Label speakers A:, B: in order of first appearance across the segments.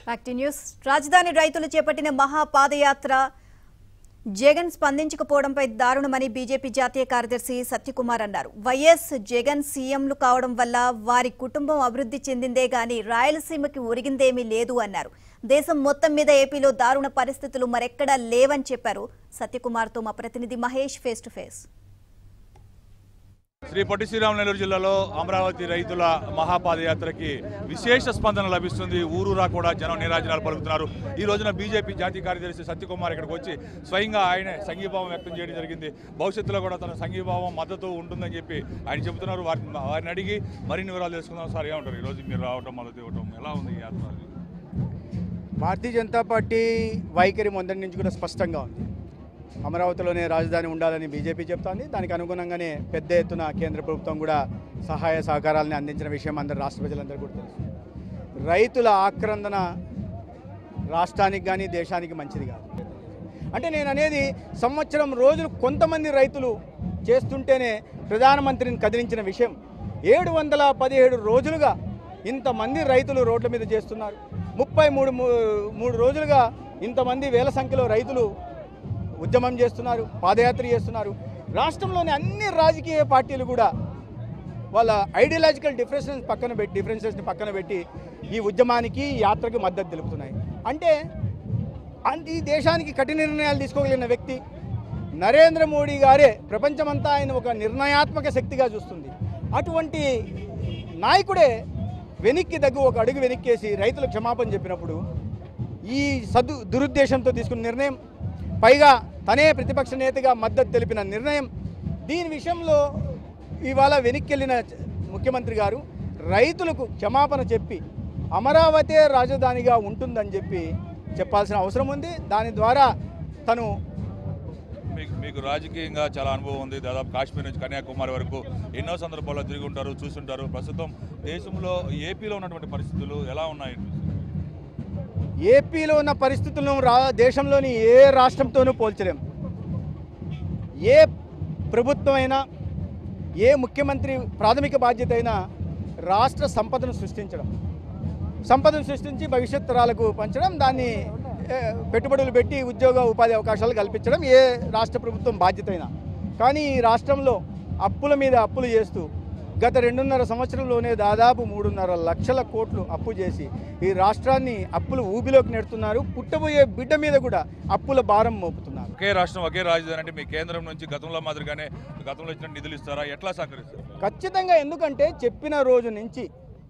A: active news రాజధాని రైతులు చేపట్టిన మహా పాదయాత్ర జగన్ స్పందించకపోవడంపై దారుణమని బీజేపీ జాతీయ కార్యదర్శి సత్యకుమార్ అన్నారు వైఎస్ జగన్ సీఎంలు కావడం వల్ల వారి కుటుంబం అభివృద్ధి చెందిందే గాని రాయలసీమకి ఒరిగిందేమీ లేదు అన్నారు దేశం మొత్తం మీద ఏపీలో దారుణ పరిస్థితులు మరెక్కడా లేవని చెప్పారు సత్యకుమార్తో మా ప్రతినిధి Mahesh face to face
B: Shri Potti Sriram Nellore జిల్లాలో అమరావతి రైతుల మహాపాదయాత్రకి విశేష స్పందన లభిస్తుంది ఊరూరా కూడా జనం నిరాజనాలు పలుకుతున్నారు ఈ రోజున బీజేపీ జాతీయ కార్యదర్శి సత్యకుమార్ ఇక్కడికి వచ్చి స్వయంగా ఆయన సంఘీభావం వ్యక్తం చేయడం జరిగింది భవిష్యత్తులో కూడా తన సంఘీభావం మద్దతు ఉంటుందని చెప్పి ఆయన చెబుతున్నారు వారిని వారిని అడిగి మరిన్ని వివరాలు తెలుసుకుందాం సార్ ఏమంటారు ఈ రోజు మీరు రావడం మద్దతు ఇవ్వడం ఎలా ఉంది ఈ యాత్ర
C: భారతీయ జనతా పార్టీ వైఖరి మొదటి నుంచి కూడా స్పష్టంగా ఉంది అమరావతిలోనే రాజధాని ఉండాలని బీజేపీ చెప్తోంది దానికి అనుగుణంగానే పెద్ద ఎత్తున కేంద్ర ప్రభుత్వం కూడా సహాయ సహకారాలని అందించిన విషయం అందరు రాష్ట్ర ప్రజలందరూ కూడా తెలుసు రైతుల ఆక్రందన రాష్ట్రానికి కానీ దేశానికి మంచిది కాదు అంటే నేను అనేది సంవత్సరం రోజులు కొంతమంది రైతులు చేస్తుంటేనే ప్రధానమంత్రిని కదిలించిన విషయం ఏడు వందల పదిహేడు రోజులుగా ఇంతమంది రైతులు రోడ్ల మీద చేస్తున్నారు ముప్పై మూడు మూ- మూడు రోజులుగా ఇంతమంది వేల సంఖ్యలో రైతులు ఉద్యమం చేస్తున్నారు పాదయాత్ర చేస్తున్నారు రాష్ట్రంలోని అన్ని రాజకీయ పార్టీలు కూడా వాళ్ళ ఐడియాలజికల్ డిఫరెన్సెస్ పక్కన పెట్టి డిఫరెన్సెస్ని పక్కన పెట్టి ఈ ఉద్యమానికి ఈ యాత్రకు మద్దతు తెలుపుతున్నాయి అంటే అంత ఈ దేశానికి కఠిన నిర్ణయాలు తీసుకోగలిగిన వ్యక్తి నరేంద్ర మోడీ గారే ప్రపంచమంతా ఆయన ఒక నిర్ణయాత్మక శక్తిగా చూస్తుంది అటువంటి నాయకుడే వెనక్కి దగ్గు ఒక అడుగు వెనక్కేసి రైతులకు క్షమాపణ చెప్పినప్పుడు ఈ సదు దురుద్దేశంతో తీసుకున్న నిర్ణయం పైగా తనే ప్రతిపక్ష నేతగా మద్దతు తెలిపిన నిర్ణయం దీని విషయంలో ఇవాళ వెనక్కెళ్ళిన ముఖ్యమంత్రి గారు రైతులకు క్షమాపణ చెప్పి అమరావతి రాజధానిగా ఉంటుందని చెప్పి చెప్పాల్సిన అవసరం ఉంది దాని ద్వారా తను
B: మీకు మీకు రాజకీయంగా చాలా అనుభవం ఉంది దాదాపు కాశ్మీర్ నుంచి కన్యాకుమారి వరకు ఎన్నో సందర్భాల్లో తిరిగి ఉంటారు చూస్తుంటారు ప్రస్తుతం దేశంలో ఏపీలో ఉన్నటువంటి పరిస్థితులు ఎలా ఉన్నాయి
C: ఏపీలో ఉన్న పరిస్థితులను రా దేశంలోని ఏ రాష్ట్రంతోనూ పోల్చలేం ఏ ప్రభుత్వం అయినా ఏ ముఖ్యమంత్రి ప్రాథమిక బాధ్యత అయినా రాష్ట్ర సంపదను సృష్టించడం సంపదను సృష్టించి భవిష్యత్ తరాలకు పంచడం దాన్ని ఏ, పెట్టుబడులు పెట్టి ఉద్యోగ ఉపాధి అవకాశాలు కల్పించడం ఏ రాష్ట్ర ప్రభుత్వం బాధ్యత అయినా కానీ ఈ రాష్ట్రంలో అప్పుల మీద అప్పులు చేస్తూ గత రెండున్నర సంవత్సరంలోనే దాదాపు మూడున్నర లక్షల కోట్లు అప్పు చేసి ఈ రాష్ట్రాన్ని అప్పులు ఊబిలోకి నెడుతున్నారు పుట్టబోయే బిడ్డ మీద కూడా అప్పుల భారం మోపుతున్నారు
B: ఒకే రాష్ట్రం ఒకే రాజధాని అంటే మీ కేంద్రం నుంచి గతంలో మాదిరిగానే గతంలో ఇచ్చిన నిధులు ఇస్తారా ఎట్లా సహకరిస్తారు
C: ఖచ్చితంగా ఎందుకంటే చెప్పిన రోజు నుంచి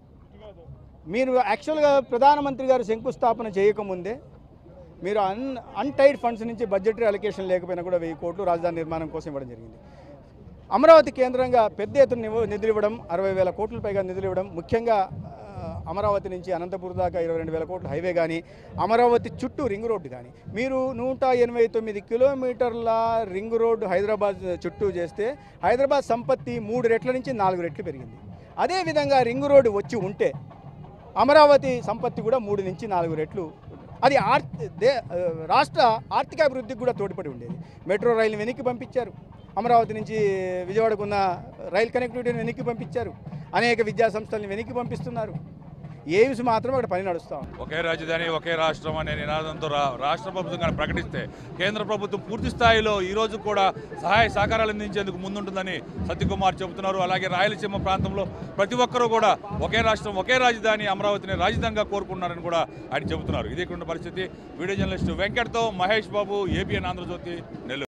C: మీరు యాక్చువల్గా ప్రధానమంత్రి గారు శంకుస్థాపన చేయకముందే మీరు అన్ అన్టైడ్ ఫండ్స్ నుంచి బడ్జెటరీ అలొకేషన్ లేకపోయినా కూడా వెయ్యి కోట్లు రాజధాని నిర్మాణం కోసం ఇవ్వడం జరిగింది అమరావతి కేంద్రంగా పెద్ద ఎత్తున నివ- నిధులు ఇవ్వడం అరవై వేల కోట్ల పైగా నిధులు ఇవ్వడం ముఖ్యంగా ఆ, అమరావతి నుంచి అనంతపురం దాకా ఇరవై రెండు వేల కోట్ల హైవే కానీ అమరావతి చుట్టూ రింగ్ రోడ్డు కానీ మీరు నూట ఎనభై తొమ్మిది కిలోమీటర్ల రింగ్ రోడ్డు హైదరాబాద్ చుట్టూ చేస్తే హైదరాబాద్ సంపత్తి మూడు రెట్ల నుంచి నాలుగు రెట్లు పెరిగింది అదేవిధంగా రింగ్ రోడ్డు వచ్చి ఉంటే అమరావతి సంపత్తి కూడా మూడు నుంచి నాలుగు రెట్లు అది ఆర్ దే ఆ, రాష్ట్ర ఆర్థికాభివృద్ధికి కూడా తోడ్పడి ఉండేది మెట్రో రైలు వెనక్కి పంపించారు అమరావతి నుంచి విజయవాడకు ఉన్న రైల్ కనెక్టివిటీని వెనక్కి పంపించారు అనేక విద్యా సంస్థల్ని వెనక్కి పంపిస్తున్నారు ఏమ్స్ మాత్రం అక్కడ పని నడుస్తూ ఉంది
B: ఒకే రాజధాని ఒకే రాష్ట్రం అనే నినాదంతో రా రాష్ట్ర ప్రభుత్వం కానీ ప్రకటిస్తే కేంద్ర ప్రభుత్వం పూర్తి స్థాయిలో ఈ రోజు కూడా సహాయ సహకారాలు అందించేందుకు ముందుంటుందని సత్యకుమార్ చెబుతున్నారు అలాగే రాయలసీమ ప్రాంతంలో ప్రతి ఒక్కరూ కూడా ఒకే రాష్ట్రం ఒకే రాజధాని అమరావతిని రాజధానిగా కోరుకున్నారని కూడా ఆయన చెబుతున్నారు ఇది ఇక్కడ ఉన్న పరిస్థితి వీడియో జర్నలిస్ట్ వెంకట్తో మహేష్ బాబు ఏపీఎన్ ఆంధ్రజ్యోతి నెల్లూరు